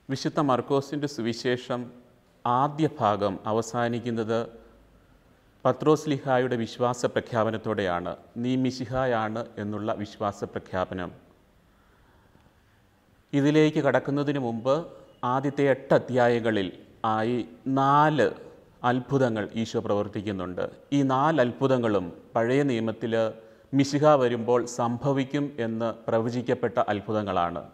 വിശുദ്ധ മർക്കോസിൻ്റെ സുവിശേഷം ആദ്യ ഭാഗം അവസാനിക്കുന്നത് പത്രോസ് ലിഹായുടെ വിശ്വാസ പ്രഖ്യാപനത്തോടെയാണ് നീ മിശിഹായാണ് എന്നുള്ള വിശ്വാസ പ്രഖ്യാപനം ഇതിലേക്ക് കടക്കുന്നതിന് മുമ്പ് ആദ്യത്തെ എട്ട് അധ്യായങ്ങളിൽ ആയി നാല് അത്ഭുതങ്ങൾ ഈശോ പ്രവർത്തിക്കുന്നുണ്ട് ഈ നാല് അത്ഭുതങ്ങളും പഴയ നിയമത്തിൽ മിശിഹ വരുമ്പോൾ സംഭവിക്കും എന്ന് പ്രവചിക്കപ്പെട്ട അത്ഭുതങ്ങളാണ്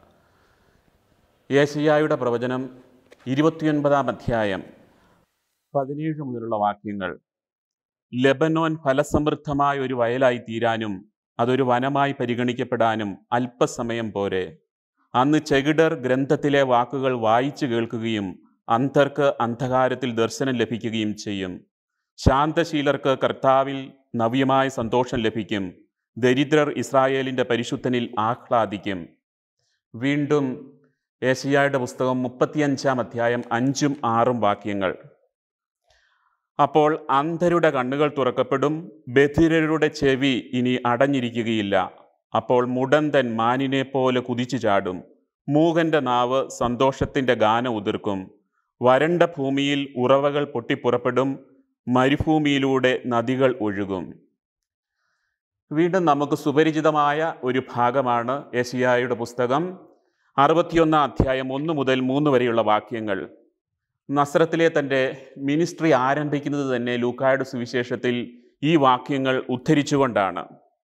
യേശയ്യായുടെ പ്രവചനം ഇരുപത്തിയൊൻപതാം അധ്യായം പതിനേഴ് മുതലുള്ള വാക്യങ്ങൾ ലെബനോൻ ഫലസമൃദ്ധമായ ഒരു വയലായി തീരാനും അതൊരു വനമായി പരിഗണിക്കപ്പെടാനും അല്പസമയം പോരെ അന്ന് ചെകിടർ ഗ്രന്ഥത്തിലെ വാക്കുകൾ വായിച്ചു കേൾക്കുകയും അന്ധർക്ക് അന്ധകാരത്തിൽ ദർശനം ലഭിക്കുകയും ചെയ്യും ശാന്തശീലർക്ക് കർത്താവിൽ നവ്യമായ സന്തോഷം ലഭിക്കും ദരിദ്രർ ഇസ്രായേലിൻ്റെ പരിശുദ്ധനിൽ ആഹ്ലാദിക്കും വീണ്ടും ഏഷ്യായുടെ പുസ്തകം മുപ്പത്തിയഞ്ചാം അധ്യായം അഞ്ചും ആറും വാക്യങ്ങൾ അപ്പോൾ അന്ധരുടെ കണ്ണുകൾ തുറക്കപ്പെടും ബധിരരുടെ ചെവി ഇനി അടഞ്ഞിരിക്കുകയില്ല അപ്പോൾ മുടന്തൻ മാനിനെ പോലെ കുതിച്ചു ചാടും മൂകന്റെ നാവ് സന്തോഷത്തിൻ്റെ ഗാനം ഉതിർക്കും വരണ്ട ഭൂമിയിൽ ഉറവകൾ പൊട്ടിപ്പുറപ്പെടും മരുഭൂമിയിലൂടെ നദികൾ ഒഴുകും വീണ്ടും നമുക്ക് സുപരിചിതമായ ഒരു ഭാഗമാണ് ഏഷ്യായുടെ പുസ്തകം അറുപത്തിയൊന്നാം അധ്യായം ഒന്ന് മുതൽ മൂന്ന് വരെയുള്ള വാക്യങ്ങൾ നസ്രത്തിലെ തൻ്റെ മിനിസ്ട്രി ആരംഭിക്കുന്നത് തന്നെ ലൂക്കായുടെ സുവിശേഷത്തിൽ ഈ വാക്യങ്ങൾ ഉദ്ധരിച്ചുകൊണ്ടാണ്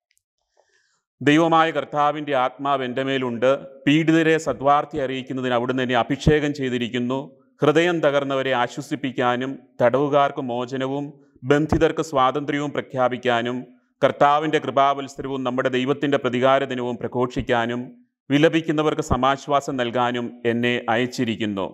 ദൈവമായ കർത്താവിൻ്റെ ആത്മാവ് എൻ്റെ മേലുണ്ട് പീഡിതരെ സദ്വാർത്തി അറിയിക്കുന്നതിന് അവിടുന്ന് എന്നെ അഭിഷേകം ചെയ്തിരിക്കുന്നു ഹൃദയം തകർന്നവരെ ആശ്വസിപ്പിക്കാനും തടവുകാർക്ക് മോചനവും ബന്ധിതർക്ക് സ്വാതന്ത്ര്യവും പ്രഖ്യാപിക്കാനും കർത്താവിൻ്റെ കൃപാവത്സരവും നമ്മുടെ ദൈവത്തിൻ്റെ പ്രതികാര ദിനവും പ്രഘോഷിക്കാനും വിലപിക്കുന്നവർക്ക് സമാശ്വാസം നൽകാനും എന്നെ അയച്ചിരിക്കുന്നു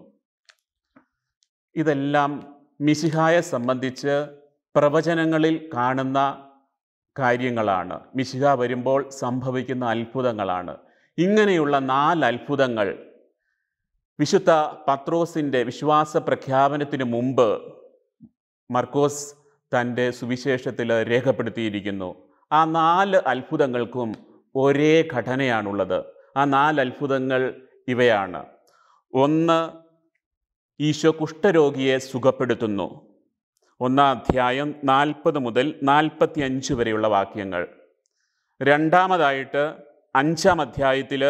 ഇതെല്ലാം മിശിഹായെ സംബന്ധിച്ച് പ്രവചനങ്ങളിൽ കാണുന്ന കാര്യങ്ങളാണ് മിശിഹ വരുമ്പോൾ സംഭവിക്കുന്ന അത്ഭുതങ്ങളാണ് ഇങ്ങനെയുള്ള നാല് അത്ഭുതങ്ങൾ വിശുദ്ധ പത്രോസിൻ്റെ വിശ്വാസ പ്രഖ്യാപനത്തിന് മുമ്പ് മർക്കോസ് തൻ്റെ സുവിശേഷത്തിൽ രേഖപ്പെടുത്തിയിരിക്കുന്നു ആ നാല് അത്ഭുതങ്ങൾക്കും ഒരേ ഘടനയാണുള്ളത് ആ നാല് അത്ഭുതങ്ങൾ ഇവയാണ് ഒന്ന് ഈശോ കുഷ്ഠരോഗിയെ സുഖപ്പെടുത്തുന്നു ഒന്നാം അധ്യായം നാൽപ്പത് മുതൽ നാൽപ്പത്തി അഞ്ച് വരെയുള്ള വാക്യങ്ങൾ രണ്ടാമതായിട്ട് അഞ്ചാം അധ്യായത്തിൽ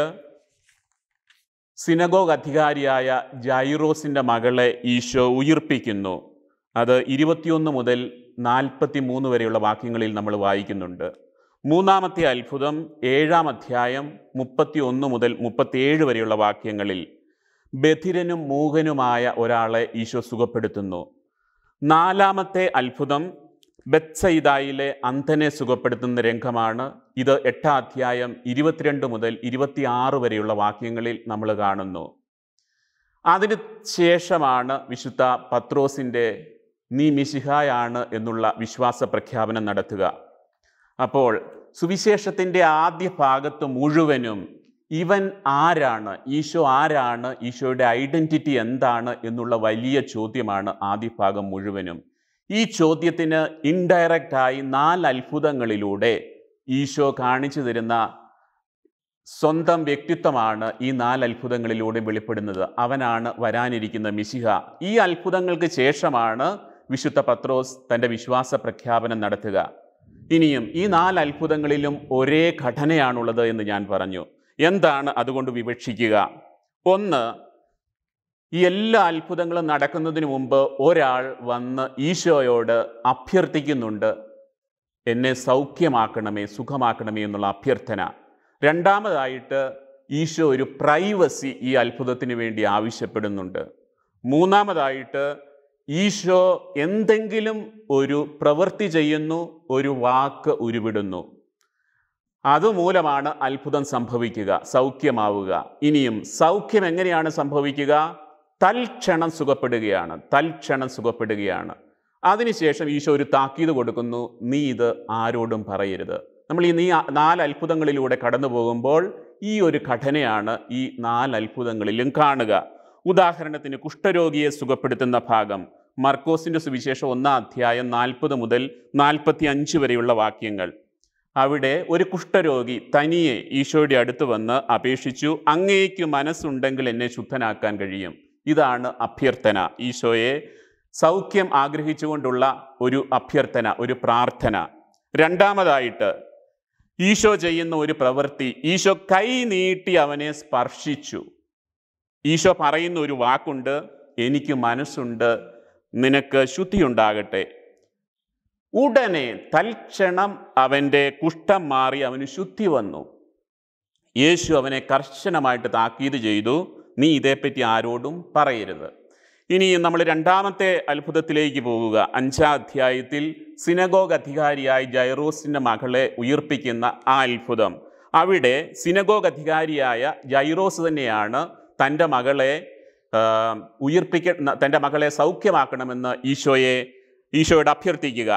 സിനഗോഗ് അധികാരിയായ ജൈറോസിൻ്റെ മകളെ ഈശോ ഉയിർപ്പിക്കുന്നു അത് ഇരുപത്തിയൊന്ന് മുതൽ നാൽപ്പത്തി മൂന്ന് വരെയുള്ള വാക്യങ്ങളിൽ നമ്മൾ വായിക്കുന്നുണ്ട് മൂന്നാമത്തെ അത്ഭുതം ഏഴാം അധ്യായം മുപ്പത്തി ഒന്ന് മുതൽ മുപ്പത്തിയേഴ് വരെയുള്ള വാക്യങ്ങളിൽ ബധിരനും മൂകനുമായ ഒരാളെ ഈശോ സുഖപ്പെടുത്തുന്നു നാലാമത്തെ അത്ഭുതം ബത്സൈദായിലെ അന്ധനെ സുഖപ്പെടുത്തുന്ന രംഗമാണ് ഇത് എട്ടാം അധ്യായം ഇരുപത്തിരണ്ട് മുതൽ ഇരുപത്തിയാറ് വരെയുള്ള വാക്യങ്ങളിൽ നമ്മൾ കാണുന്നു അതിന് ശേഷമാണ് വിശുദ്ധ പത്രോസിൻ്റെ നീ മിശിഹായാണ് എന്നുള്ള വിശ്വാസ പ്രഖ്യാപനം നടത്തുക അപ്പോൾ സുവിശേഷത്തിൻ്റെ ആദ്യ ഭാഗത്ത് മുഴുവനും ഇവൻ ആരാണ് ഈശോ ആരാണ് ഈശോയുടെ ഐഡൻറ്റിറ്റി എന്താണ് എന്നുള്ള വലിയ ചോദ്യമാണ് ആദ്യ ഭാഗം മുഴുവനും ഈ ചോദ്യത്തിന് ഇൻഡയറക്റ്റായി നാല് അത്ഭുതങ്ങളിലൂടെ ഈശോ കാണിച്ചു തരുന്ന സ്വന്തം വ്യക്തിത്വമാണ് ഈ നാല് അത്ഭുതങ്ങളിലൂടെ വെളിപ്പെടുന്നത് അവനാണ് വരാനിരിക്കുന്ന മിശിഹ ഈ അത്ഭുതങ്ങൾക്ക് ശേഷമാണ് വിശുദ്ധ പത്രോസ് തൻ്റെ വിശ്വാസ പ്രഖ്യാപനം നടത്തുക ഇനിയും ഈ നാല് അത്ഭുതങ്ങളിലും ഒരേ ഘടനയാണുള്ളത് എന്ന് ഞാൻ പറഞ്ഞു എന്താണ് അതുകൊണ്ട് വിവക്ഷിക്കുക ഒന്ന് ഈ എല്ലാ അത്ഭുതങ്ങളും നടക്കുന്നതിന് മുമ്പ് ഒരാൾ വന്ന് ഈശോയോട് അഭ്യർത്ഥിക്കുന്നുണ്ട് എന്നെ സൗഖ്യമാക്കണമേ സുഖമാക്കണമേ എന്നുള്ള അഭ്യർത്ഥന രണ്ടാമതായിട്ട് ഈശോ ഒരു പ്രൈവസി ഈ അത്ഭുതത്തിന് വേണ്ടി ആവശ്യപ്പെടുന്നുണ്ട് മൂന്നാമതായിട്ട് ഈശോ എന്തെങ്കിലും ഒരു പ്രവൃത്തി ചെയ്യുന്നു ഒരു വാക്ക് ഉരുവിടുന്നു അതുമൂലമാണ് അത്ഭുതം സംഭവിക്കുക സൗഖ്യമാവുക ഇനിയും സൗഖ്യം എങ്ങനെയാണ് സംഭവിക്കുക തൽക്ഷണം സുഖപ്പെടുകയാണ് തൽക്ഷണം സുഖപ്പെടുകയാണ് അതിനുശേഷം ഈശോ ഒരു താക്കീത് കൊടുക്കുന്നു നീ ഇത് ആരോടും പറയരുത് നമ്മൾ ഈ നീ നാല് അത്ഭുതങ്ങളിലൂടെ കടന്നു പോകുമ്പോൾ ഈ ഒരു ഘടനയാണ് ഈ നാല് അത്ഭുതങ്ങളിലും കാണുക ഉദാഹരണത്തിന് കുഷ്ഠരോഗിയെ സുഖപ്പെടുത്തുന്ന ഭാഗം മർക്കോസിൻ്റെ സുവിശേഷം ഒന്നാം അധ്യായം നാൽപ്പത് മുതൽ നാൽപ്പത്തി അഞ്ച് വരെയുള്ള വാക്യങ്ങൾ അവിടെ ഒരു കുഷ്ഠരോഗി തനിയെ ഈശോയുടെ അടുത്ത് വന്ന് അപേക്ഷിച്ചു അങ്ങേക്ക് മനസ്സുണ്ടെങ്കിൽ എന്നെ ശുദ്ധനാക്കാൻ കഴിയും ഇതാണ് അഭ്യർത്ഥന ഈശോയെ സൗഖ്യം ആഗ്രഹിച്ചുകൊണ്ടുള്ള ഒരു അഭ്യർത്ഥന ഒരു പ്രാർത്ഥന രണ്ടാമതായിട്ട് ഈശോ ചെയ്യുന്ന ഒരു പ്രവൃത്തി ഈശോ കൈ നീട്ടി അവനെ സ്പർശിച്ചു ഈശോ പറയുന്ന ഒരു വാക്കുണ്ട് എനിക്ക് മനസ്സുണ്ട് നിനക്ക് ശുദ്ധിയുണ്ടാകട്ടെ ഉടനെ തൽക്ഷണം അവൻ്റെ കുഷ്ഠം മാറി അവന് ശുദ്ധി വന്നു യേശു അവനെ കർശനമായിട്ട് താക്കീത് ചെയ്തു നീ ഇതേപ്പറ്റി ആരോടും പറയരുത് ഇനി നമ്മൾ രണ്ടാമത്തെ അത്ഭുതത്തിലേക്ക് പോകുക അഞ്ചാം അധ്യായത്തിൽ സിനഗോഗ് അധികാരിയായി ജൈറോസിൻ്റെ മകളെ ഉയർപ്പിക്കുന്ന ആ അത്ഭുതം അവിടെ സിനഗോഗ് അധികാരിയായ ജൈറോസ് തന്നെയാണ് തൻ്റെ മകളെ ആ, ഉയിർപ്പിക്ക തൻ്റെ മകളെ സൗഖ്യമാക്കണമെന്ന് ഈശോയെ ഈശോയോട് അഭ്യർത്ഥിക്കുക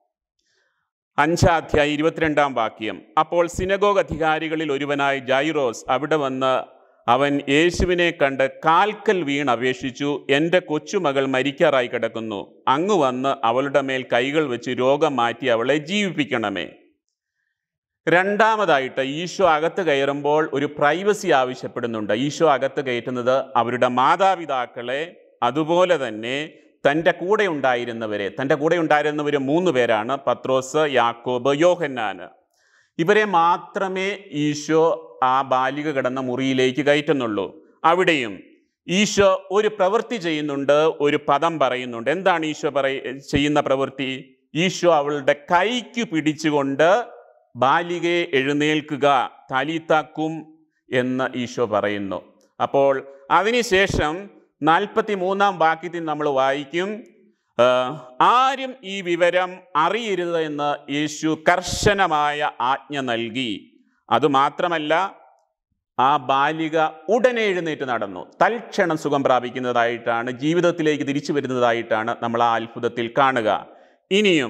അഞ്ചാം അധ്യായം ഇരുപത്തിരണ്ടാം വാക്യം അപ്പോൾ സിനഗോഗ് അധികാരികളിൽ ഒരുവനായ ജൈറോസ് അവിടെ വന്ന് അവൻ യേശുവിനെ കണ്ട് കാൽക്കൽ വീണ് അപേക്ഷിച്ചു എൻ്റെ കൊച്ചുമകൾ മരിക്കാറായി കിടക്കുന്നു അങ്ങ് വന്ന് അവളുടെ മേൽ കൈകൾ വെച്ച് രോഗം മാറ്റി അവളെ ജീവിപ്പിക്കണമേ രണ്ടാമതായിട്ട് ഈശോ അകത്ത് കയറുമ്പോൾ ഒരു പ്രൈവസി ആവശ്യപ്പെടുന്നുണ്ട് ഈശോ അകത്ത് കയറ്റുന്നത് അവരുടെ മാതാപിതാക്കളെ അതുപോലെ തന്നെ തൻ്റെ കൂടെ ഉണ്ടായിരുന്നവരെ തൻ്റെ കൂടെ ഉണ്ടായിരുന്നവർ മൂന്ന് പേരാണ് പത്രോസ് യാക്കോബ് യോഹന്നാന് ഇവരെ മാത്രമേ ഈശോ ആ ബാലിക കിടന്ന മുറിയിലേക്ക് കയറ്റുന്നുള്ളൂ അവിടെയും ഈശോ ഒരു പ്രവൃത്തി ചെയ്യുന്നുണ്ട് ഒരു പദം പറയുന്നുണ്ട് എന്താണ് ഈശോ പറയ ചെയ്യുന്ന പ്രവൃത്തി ഈശോ അവളുടെ കൈക്ക് പിടിച്ചുകൊണ്ട് ബാലികയെ എഴുന്നേൽക്കുക തലിത്താക്കും എന്ന് ഈശോ പറയുന്നു അപ്പോൾ അതിനുശേഷം നാൽപ്പത്തി മൂന്നാം വാക്യത്തിൽ നമ്മൾ വായിക്കും ആ, ആരും ഈ വിവരം അറിയരുത് എന്ന് യേശു കർശനമായ ആജ്ഞ നൽകി അതുമാത്രമല്ല ആ ബാലിക ഉടനെ എഴുന്നേറ്റ് നടന്നു തൽക്ഷണം സുഖം പ്രാപിക്കുന്നതായിട്ടാണ് ജീവിതത്തിലേക്ക് തിരിച്ചു വരുന്നതായിട്ടാണ് നമ്മൾ ആ അത്ഭുതത്തിൽ കാണുക ഇനിയും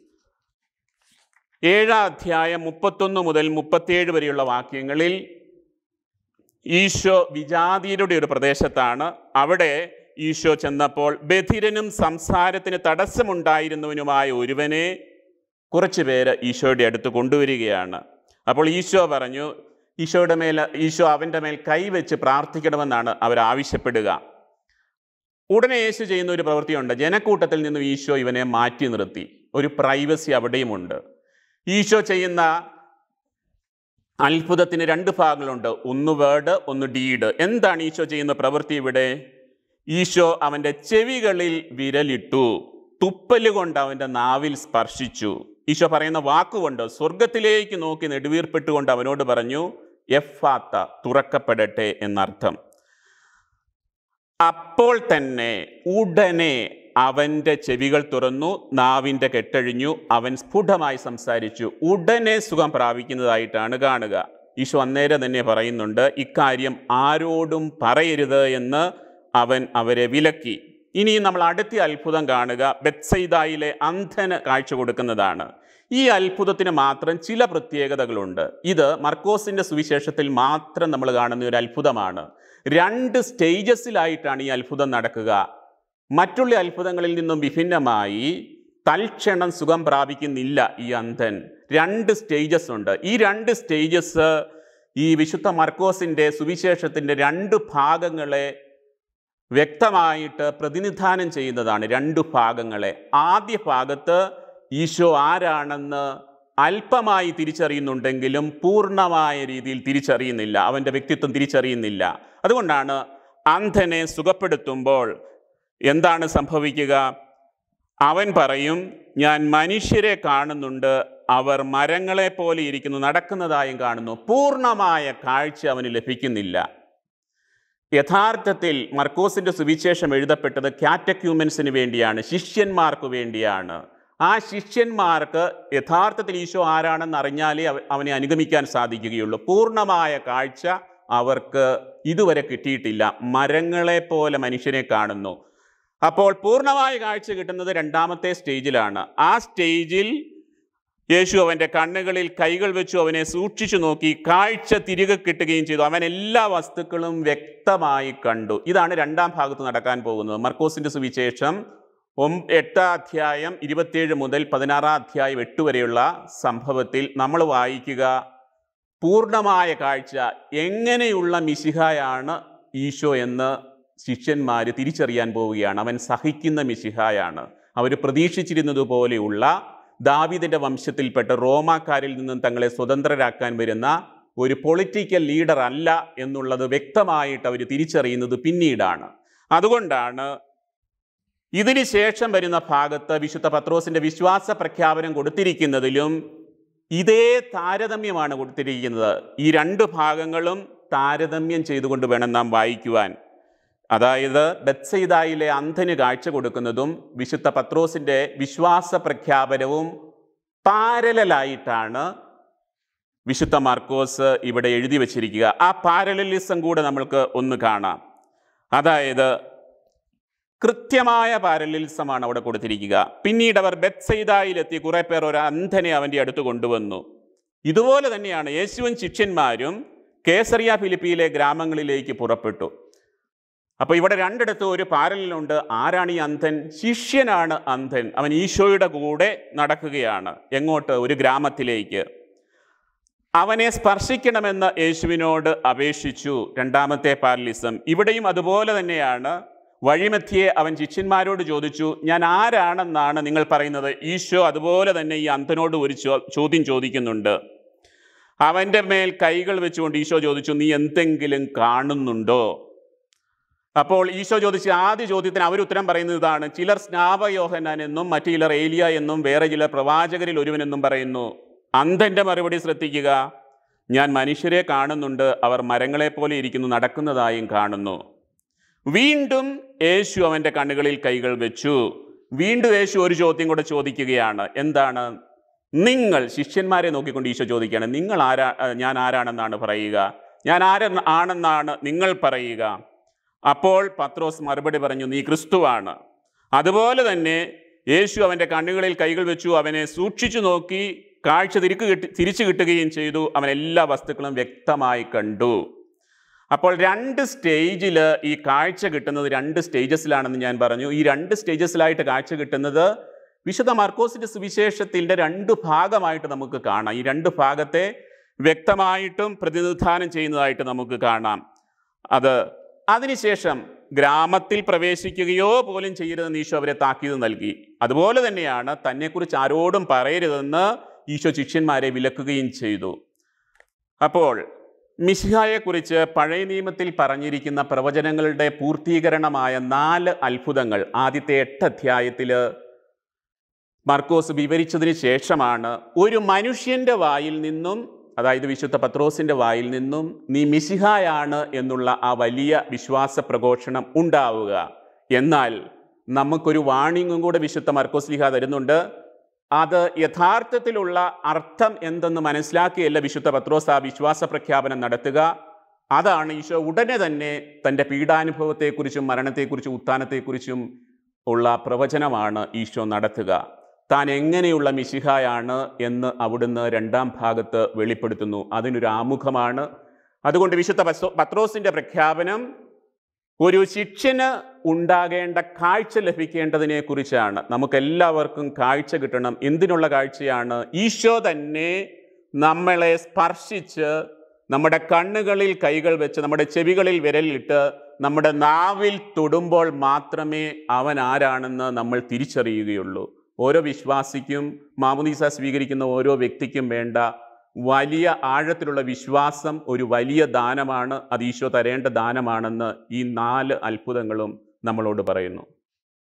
ഏഴാം അധ്യായം മുപ്പത്തൊന്ന് മുതൽ മുപ്പത്തിയേഴ് വരെയുള്ള വാക്യങ്ങളിൽ ഈശോ വിജാതീയരുടെ ഒരു പ്രദേശത്താണ് അവിടെ ഈശോ ചെന്നപ്പോൾ ബധിരനും സംസാരത്തിന് തടസ്സമുണ്ടായിരുന്നവനുമായ ഒരുവനെ കുറച്ച് പേര് ഈശോയുടെ അടുത്ത് കൊണ്ടുവരികയാണ് അപ്പോൾ ഈശോ പറഞ്ഞു ഈശോയുടെ മേൽ ഈശോ അവൻ്റെ മേൽ കൈവച്ച് പ്രാർത്ഥിക്കണമെന്നാണ് അവർ ആവശ്യപ്പെടുക ഉടനെ യേശു ചെയ്യുന്ന ഒരു പ്രവൃത്തിയുണ്ട് ജനക്കൂട്ടത്തിൽ നിന്നും ഈശോ ഇവനെ മാറ്റി നിർത്തി ഒരു പ്രൈവസി അവിടെയുമുണ്ട് ഈശോ ചെയ്യുന്ന അത്ഭുതത്തിന് രണ്ട് ഭാഗങ്ങളുണ്ട് ഒന്ന് വേർഡ് ഒന്ന് ഡീഡ് എന്താണ് ഈശോ ചെയ്യുന്ന പ്രവൃത്തി ഇവിടെ ഈശോ അവൻ്റെ ചെവികളിൽ വിരലിട്ടു തുപ്പല് കൊണ്ട് അവൻ്റെ നാവിൽ സ്പർശിച്ചു ഈശോ പറയുന്ന വാക്കുകൊണ്ട് സ്വർഗത്തിലേക്ക് നോക്കി നെടുവീർപ്പെട്ടുകൊണ്ട് അവനോട് പറഞ്ഞു എഫാത്ത തുറക്കപ്പെടട്ടെ എന്നർത്ഥം അപ്പോൾ തന്നെ ഉടനെ അവൻ്റെ ചെവികൾ തുറന്നു നാവിൻ്റെ കെട്ടഴിഞ്ഞു അവൻ സ്ഫുടമായി സംസാരിച്ചു ഉടനെ സുഖം പ്രാപിക്കുന്നതായിട്ടാണ് കാണുക ഈശോ അന്നേരം തന്നെ പറയുന്നുണ്ട് ഇക്കാര്യം ആരോടും പറയരുത് എന്ന് അവൻ അവരെ വിലക്കി ഇനി നമ്മൾ അടുത്ത അത്ഭുതം കാണുക ബെത്സൈദായിലെ അന്ധന് കാഴ്ച കൊടുക്കുന്നതാണ് ഈ അത്ഭുതത്തിന് മാത്രം ചില പ്രത്യേകതകളുണ്ട് ഇത് മർക്കോസിന്റെ സുവിശേഷത്തിൽ മാത്രം നമ്മൾ കാണുന്ന ഒരു അത്ഭുതമാണ് രണ്ട് സ്റ്റേജസിലായിട്ടാണ് ഈ അത്ഭുതം നടക്കുക മറ്റുള്ള അത്ഭുതങ്ങളിൽ നിന്നും വിഭിന്നമായി തൽക്ഷണം സുഖം പ്രാപിക്കുന്നില്ല ഈ അന്ധൻ രണ്ട് സ്റ്റേജസ് ഉണ്ട് ഈ രണ്ട് സ്റ്റേജസ് ഈ വിശുദ്ധ മർക്കോസിൻ്റെ സുവിശേഷത്തിൻ്റെ രണ്ട് ഭാഗങ്ങളെ വ്യക്തമായിട്ട് പ്രതിനിധാനം ചെയ്യുന്നതാണ് രണ്ട് ഭാഗങ്ങളെ ആദ്യ ഭാഗത്ത് ഈശോ ആരാണെന്ന് അല്പമായി തിരിച്ചറിയുന്നുണ്ടെങ്കിലും പൂർണ്ണമായ രീതിയിൽ തിരിച്ചറിയുന്നില്ല അവൻ്റെ വ്യക്തിത്വം തിരിച്ചറിയുന്നില്ല അതുകൊണ്ടാണ് അന്ധനെ സുഖപ്പെടുത്തുമ്പോൾ എന്താണ് സംഭവിക്കുക അവൻ പറയും ഞാൻ മനുഷ്യരെ കാണുന്നുണ്ട് അവർ മരങ്ങളെ പോലെ ഇരിക്കുന്നു നടക്കുന്നതായും കാണുന്നു പൂർണ്ണമായ കാഴ്ച അവന് ലഭിക്കുന്നില്ല യഥാർത്ഥത്തിൽ മർക്കോസിന്റെ സുവിശേഷം എഴുതപ്പെട്ടത് കാറ്റക്യൂമൻസിന് വേണ്ടിയാണ് ശിഷ്യന്മാർക്ക് വേണ്ടിയാണ് ആ ശിഷ്യന്മാർക്ക് യഥാർത്ഥത്തിൽ ഈശോ ആരാണെന്ന് അറിഞ്ഞാലേ അവ- അവനെ അനുഗമിക്കാൻ സാധിക്കുകയുള്ളൂ പൂർണ്ണമായ കാഴ്ച അവർക്ക് ഇതുവരെ കിട്ടിയിട്ടില്ല മരങ്ങളെ പോലെ മനുഷ്യനെ കാണുന്നു അപ്പോൾ പൂർണ്ണമായ കാഴ്ച കിട്ടുന്നത് രണ്ടാമത്തെ സ്റ്റേജിലാണ് ആ സ്റ്റേജിൽ യേശു അവൻ്റെ കണ്ണുകളിൽ കൈകൾ വെച്ചു അവനെ സൂക്ഷിച്ചു നോക്കി കാഴ്ച തിരികെ കിട്ടുകയും ചെയ്തു അവൻ എല്ലാ വസ്തുക്കളും വ്യക്തമായി കണ്ടു ഇതാണ് രണ്ടാം ഭാഗത്ത് നടക്കാൻ പോകുന്നത് മർക്കോസിന്റെ സുവിശേഷം ഒം എട്ടാം അധ്യായം ഇരുപത്തിയേഴ് മുതൽ പതിനാറാം അധ്യായം എട്ട് വരെയുള്ള സംഭവത്തിൽ നമ്മൾ വായിക്കുക പൂർണ്ണമായ കാഴ്ച എങ്ങനെയുള്ള മിശിഹായാണ് ഈശോ എന്ന് ശിഷ്യന്മാർ തിരിച്ചറിയാൻ പോവുകയാണ് അവൻ സഹിക്കുന്ന മിശിഹായാണ് അവർ പ്രതീക്ഷിച്ചിരുന്നത് പോലെയുള്ള ദാവിദിൻ്റെ വംശത്തിൽപ്പെട്ട റോമാക്കാരിൽ നിന്നും തങ്ങളെ സ്വതന്ത്രരാക്കാൻ വരുന്ന ഒരു പൊളിറ്റിക്കൽ ലീഡർ അല്ല എന്നുള്ളത് വ്യക്തമായിട്ട് അവർ തിരിച്ചറിയുന്നത് പിന്നീടാണ് അതുകൊണ്ടാണ് ഇതിന് ശേഷം വരുന്ന ഭാഗത്ത് വിശുദ്ധ പത്രോസിന്റെ വിശ്വാസ പ്രഖ്യാപനം കൊടുത്തിരിക്കുന്നതിലും ഇതേ താരതമ്യമാണ് കൊടുത്തിരിക്കുന്നത് ഈ രണ്ട് ഭാഗങ്ങളും താരതമ്യം ചെയ്തുകൊണ്ട് വേണം നാം വായിക്കുവാൻ അതായത് ബത്സൈദായിലെ അന്ധന് കാഴ്ച കൊടുക്കുന്നതും വിശുദ്ധ പത്രോസിന്റെ വിശ്വാസ പ്രഖ്യാപനവും പാരലായിട്ടാണ് വിശുദ്ധ മാർക്കോസ് ഇവിടെ എഴുതി വച്ചിരിക്കുക ആ പാരലലിസം കൂടെ നമ്മൾക്ക് ഒന്ന് കാണാം അതായത് കൃത്യമായ പാരലിസമാണ് അവിടെ കൊടുത്തിരിക്കുക പിന്നീട് അവർ ബെത്സൈദായിലെത്തി കുറെ പേർ ഒരു അന്ധനെ അവൻ്റെ അടുത്ത് കൊണ്ടുവന്നു ഇതുപോലെ തന്നെയാണ് യേശുവും ശിഷ്യന്മാരും കേസറിയ ഫിലിപ്പിയിലെ ഗ്രാമങ്ങളിലേക്ക് പുറപ്പെട്ടു അപ്പോൾ ഇവിടെ രണ്ടിടത്തും ഒരു പാരലുണ്ട് ആരാണ് ഈ അന്ധൻ ശിഷ്യനാണ് അന്ധൻ അവൻ ഈശോയുടെ കൂടെ നടക്കുകയാണ് എങ്ങോട്ട് ഒരു ഗ്രാമത്തിലേക്ക് അവനെ സ്പർശിക്കണമെന്ന് യേശുവിനോട് അപേക്ഷിച്ചു രണ്ടാമത്തെ പാരലിസം ഇവിടെയും അതുപോലെ തന്നെയാണ് വഴിമധ്യേ അവൻ ശിഷ്യന്മാരോട് ചോദിച്ചു ഞാൻ ആരാണെന്നാണ് നിങ്ങൾ പറയുന്നത് ഈശോ അതുപോലെ തന്നെ ഈ അന്ധനോട് ഒരു ചോ- ചോദ്യം ചോദിക്കുന്നുണ്ട് അവൻ്റെ മേൽ കൈകൾ വെച്ചുകൊണ്ട് ഈശോ ചോദിച്ചു നീ എന്തെങ്കിലും കാണുന്നുണ്ടോ അപ്പോൾ ഈശോ ചോദിച്ച ആദ്യ ചോദ്യത്തിന് അവരുത്തരം പറയുന്നത് ഇതാണ് ചിലർ സ്നാപയോഹനാൻ എന്നും മറ്റു ചിലർ ഏലിയ എന്നും വേറെ ചിലർ പ്രവാചകരിൽ ഒരുവനെന്നും പറയുന്നു അന്ധൻ്റെ മറുപടി ശ്രദ്ധിക്കുക ഞാൻ മനുഷ്യരെ കാണുന്നുണ്ട് അവർ മരങ്ങളെ പോലെ ഇരിക്കുന്നു നടക്കുന്നതായും കാണുന്നു വീണ്ടും യേശു അവൻ്റെ കണ്ണുകളിൽ കൈകൾ വെച്ചു വീണ്ടും യേശു ഒരു ചോദ്യം കൂടെ ചോദിക്കുകയാണ് എന്താണ് നിങ്ങൾ ശിഷ്യന്മാരെ നോക്കിക്കൊണ്ട് ഈശോ ചോദിക്കുകയാണ് നിങ്ങൾ ആരാ അഹ് ഞാൻ ആരാണെന്നാണ് പറയുക ഞാൻ ആര ആണെന്നാണ് നിങ്ങൾ പറയുക അപ്പോൾ പത്രോസ് മറുപടി പറഞ്ഞു നീ ക്രിസ്തുവാണ് അതുപോലെ തന്നെ യേശു അവൻ്റെ കണ്ണുകളിൽ കൈകൾ വെച്ചു അവനെ സൂക്ഷിച്ചു നോക്കി കാഴ്ച തിരിക്ക് കിട്ടി തിരിച്ചു കിട്ടുകയും ചെയ്തു അവൻ എല്ലാ വസ്തുക്കളും വ്യക്തമായി കണ്ടു അപ്പോൾ രണ്ട് സ്റ്റേജിൽ ഈ കാഴ്ച കിട്ടുന്നത് രണ്ട് സ്റ്റേജസിലാണെന്ന് ഞാൻ പറഞ്ഞു ഈ രണ്ട് സ്റ്റേജസിലായിട്ട് കാഴ്ച കിട്ടുന്നത് വിശുദ്ധ മാർക്കോസിന്റെ സുവിശേഷത്തിൻ്റെ രണ്ട് ഭാഗമായിട്ട് നമുക്ക് കാണാം ഈ രണ്ട് ഭാഗത്തെ വ്യക്തമായിട്ടും പ്രതിനിധാനം ചെയ്യുന്നതായിട്ട് നമുക്ക് കാണാം അത് അതിനുശേഷം ഗ്രാമത്തിൽ പ്രവേശിക്കുകയോ പോലും ചെയ്യരുതെന്ന് ഈശോ അവരെ താക്കീത് നൽകി അതുപോലെ തന്നെയാണ് തന്നെക്കുറിച്ച് ആരോടും പറയരുതെന്ന് ഈശോ ശിഷ്യന്മാരെ വിലക്കുകയും ചെയ്തു അപ്പോൾ മിശിഹായെക്കുറിച്ച് പഴയ നിയമത്തിൽ പറഞ്ഞിരിക്കുന്ന പ്രവചനങ്ങളുടെ പൂർത്തീകരണമായ നാല് അത്ഭുതങ്ങൾ ആദ്യത്തെ എട്ട് അധ്യായത്തിൽ മർക്കോസ് വിവരിച്ചതിന് ശേഷമാണ് ഒരു മനുഷ്യൻ്റെ വായിൽ നിന്നും അതായത് വിശുദ്ധ പത്രോസിൻ്റെ വായിൽ നിന്നും നീ മിശിഹായാണ് എന്നുള്ള ആ വലിയ വിശ്വാസ പ്രഘോഷണം ഉണ്ടാവുക എന്നാൽ നമുക്കൊരു വാണിങ്ങും കൂടെ വിശുദ്ധ മർക്കോസ് ലിഹ തരുന്നുണ്ട് അത് യഥാർത്ഥത്തിലുള്ള അർത്ഥം എന്തെന്ന് മനസ്സിലാക്കിയല്ല വിശുദ്ധ പത്രോസ് ആ വിശ്വാസ പ്രഖ്യാപനം നടത്തുക അതാണ് ഈശോ ഉടനെ തന്നെ തൻ്റെ പീഡാനുഭവത്തെക്കുറിച്ചും മരണത്തെക്കുറിച്ചും ഉത്ഥാനത്തെക്കുറിച്ചും ഉള്ള പ്രവചനമാണ് ഈശോ നടത്തുക താൻ എങ്ങനെയുള്ള മിശിഹായാണ് എന്ന് അവിടുന്ന് രണ്ടാം ഭാഗത്ത് വെളിപ്പെടുത്തുന്നു അതിനൊരു ആമുഖമാണ് അതുകൊണ്ട് വിശുദ്ധ പസ്തോ- പത്രോസിന്റെ പ്രഖ്യാപനം ഒരു ശിക്ഷന് ഉണ്ടാകേണ്ട കാഴ്ച ലഭിക്കേണ്ടതിനെ കുറിച്ചാണ് നമുക്കെല്ലാവർക്കും കാഴ്ച കിട്ടണം എന്തിനുള്ള കാഴ്ചയാണ് ഈശോ തന്നെ നമ്മളെ സ്പർശിച്ച് നമ്മുടെ കണ്ണുകളിൽ കൈകൾ വെച്ച് നമ്മുടെ ചെവികളിൽ വിരലിട്ട് നമ്മുടെ നാവിൽ തൊടുമ്പോൾ മാത്രമേ അവൻ ആരാണെന്ന് നമ്മൾ തിരിച്ചറിയുകയുള്ളൂ ഓരോ വിശ്വാസിക്കും മാമുനീസ സ്വീകരിക്കുന്ന ഓരോ വ്യക്തിക്കും വേണ്ട വലിയ ആഴത്തിലുള്ള വിശ്വാസം ഒരു വലിയ ദാനമാണ് അത് ഈശോ തരേണ്ട ദാനമാണെന്ന് ഈ നാല് അത്ഭുതങ്ങളും നമ്മളോട് പറയുന്നു